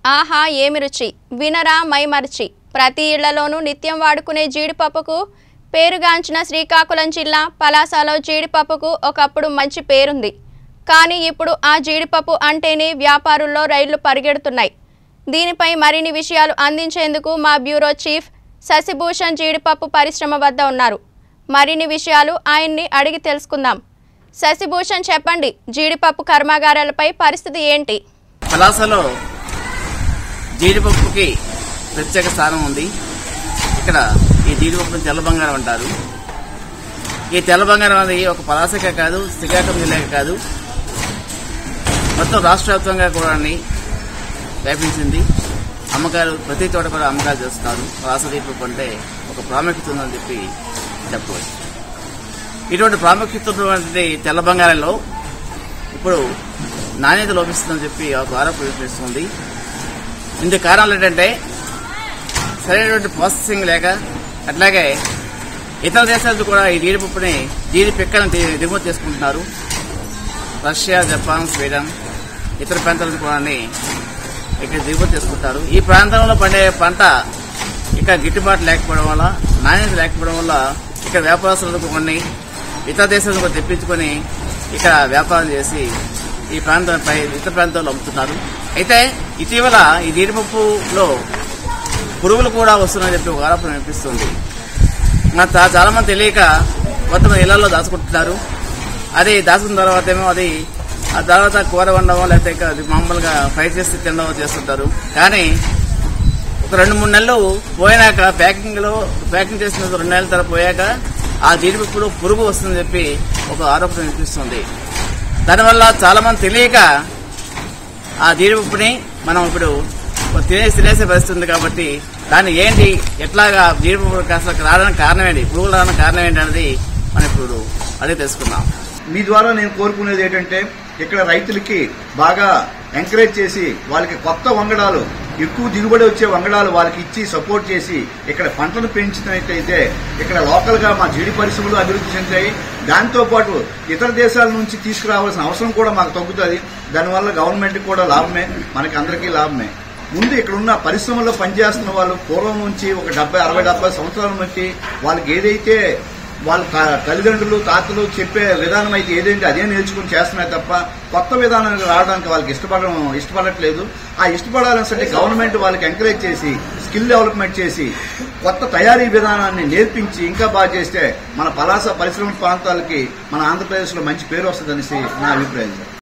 ఆహా ఏమి రుచి వినరా మైమర్చి ప్రతి ఇళ్లలోనూ నిత్యం వాడుకునే జీడిపప్పుకు పేరుగాంచిన శ్రీకాకుళం జిల్లా పలాసలో జీడిపప్పుకు ఒకప్పుడు మంచి పేరుంది కానీ ఇప్పుడు ఆ జీడిపప్పు అంటేనే వ్యాపారుల్లో రైళ్లు పరిగెడుతున్నాయి దీనిపై మరిన్ని విషయాలు అందించేందుకు మా బ్యూరో చీఫ్ శశిభూషణ్ జీడిపప్పు పరిశ్రమ వద్ద ఉన్నారు మరిన్ని విషయాలు ఆయన్ని అడిగి తెలుసుకుందాం శశిభూషణ్ చెప్పండి జీడిపప్పు కర్మాగారాలపై పరిస్థితి ఏంటి పలాసలో జీడిపప్పుకి ప్రత్యేక స్థానం ఉంది ఇక్కడ ఈ జీడిపప్పుని తెల్ల బంగారం అంటారు ఈ తెల్ల బంగారం అనేది ఒక పలాసకే కాదు శ్రీకాకుళం జిల్లాకే కాదు మొత్తం రాష్ట్ర వ్యాప్తంగా కూడా వ్యాపించింది అమ్మకాలు ప్రతి చోట కూడా అమ్మకాలు చేస్తున్నారు పలాస దీపపు అంటే ఒక ప్రాముఖ్యత ఉందని చెప్పి చెప్పవచ్చు ఇటువంటి ప్రాముఖ్యత ఉన్నటువంటి తెల్ల బంగారంలో ఇప్పుడు నాణ్యత లోపిస్తుందని చెప్పి ఒక ఆరోపణ వినిపిస్తుంది ఇందుకు కారణాలు ఏంటంటే సరైనటువంటి ప్రాసెసింగ్ లేక అట్లాగే ఇతర దేశాలకు కూడా ఈ జీడిపప్పుని జీడి పిక్కలను ది- దిగుమతి చేసుకుంటున్నారు రష్యా జపాన్ స్వీడన్ ఇతర ప్రాంతాలకు కూడా ఇక్కడ దిగుమతి చేసుకుంటారు ఈ ప్రాంతంలో పండే పంట ఇక్కడ గిట్టుబాటు లేకపోవడం వల్ల నాణ్యత లేకపోవడం వల్ల ఇక్కడ వ్యాపారస్తులకు కొన్ని ఇతర దేశాలకు కూడా తెప్పించుకొని ఇక్కడ వ్యాపారం చేసి ఈ ప్రాంతంపై ఇతర ప్రాంతాల్లో అమ్ముతున్నారు అయితే ఇటీవల ఈ జీడిపప్పులో పురుగులు కూడా వస్తున్నాయని చెప్పి ఒక ఆరోపణ వినిపిస్తుంది మన చా- చాలా మంది తెలియక మొత్తం ఇళ్లలో దాచుకుంటున్నారు అది దాచుకున్న తర్వాత ఏమో అది ఆ తర్వాత కూర వండడం లేకపోతే ఇంకా అది మామూలుగా ఫ్రై చేసి తినడం చేస్తుంటారు కానీ ఒక రెండు మూడు నెలలు పోయినాక ప్యాకింగ్ లో ప్యాకింగ్ చేసిన రెండు నెలల తర్వాత పోయాక ఆ జీడిపప్పులో పురుగు వస్తుందని చెప్పి ఒక ఆరోపణ వినిపిస్తుంది దానివల్ల చాలా మంది తెలియక ఆ జీడిపప్పుని మనం ఇప్పుడు తినేసి తినేసే పరిస్థితి ఉంది కాబట్టి దాన్ని ఏంటి ఎట్లాగా జీడిపప్పు అసలు రావడానికి కారణం ఏంటి పురుగులు రావడానికి కారణం ఏంటి అనేది మనం ఇప్పుడు అడిగి తెలుసుకుందాం మీ ద్వారా నేను కోరుకునేది ఏంటంటే ఇక్కడ రైతులకి బాగా ఎంకరేజ్ చేసి వాళ్ళకి కొత్త వంగడాలు ఎక్కువ దిగుబడి వచ్చే వంగడాలు వాళ్ళకి ఇచ్చి సపోర్ట్ చేసి ఇక్కడ పంటను పెంచినట్టయితే ఇక్కడ లోకల్ గా మా జీడి పరిశ్రమలు అభివృద్ధి చెందాయి దాంతో పాటు ఇతర దేశాల నుంచి తీసుకురావాల్సిన అవసరం కూడా మాకు తగ్గుతుంది దానివల్ల గవర్నమెంట్ కూడా లాభమే మనకి అందరికీ లాభమే ముందు ఇక్కడ ఉన్న పరిశ్రమలో పనిచేస్తున్న వాళ్ళు పూర్వం నుంచి ఒక డెబ్బై అరవై డెబ్బై సంవత్సరాల నుంచి వాళ్ళకి ఏదైతే వాళ్ళ త- తల్లిదండ్రులు తాతలు చెప్పే విధానం అయితే ఏదైతే అదే నేర్చుకుని చేస్తున్నాయి తప్ప కొత్త విధానానికి రావడానికి వాళ్ళకి ఇష్టపడడం ఇష్టపడట్లేదు ఆ ఇష్టపడాలంటే గవర్నమెంట్ వాళ్ళకి ఎంకరేజ్ చేసి స్కిల్ డెవలప్మెంట్ చేసి కొత్త తయారీ విధానాన్ని నేర్పించి ఇంకా బాగా చేస్తే మన పలాస పరిశ్రమ ప్రాంతాలకి మన ఆంధ్రప్రదేశ్లో మంచి పేరు వస్తుందనేసి నా అభిప్రాయం సార్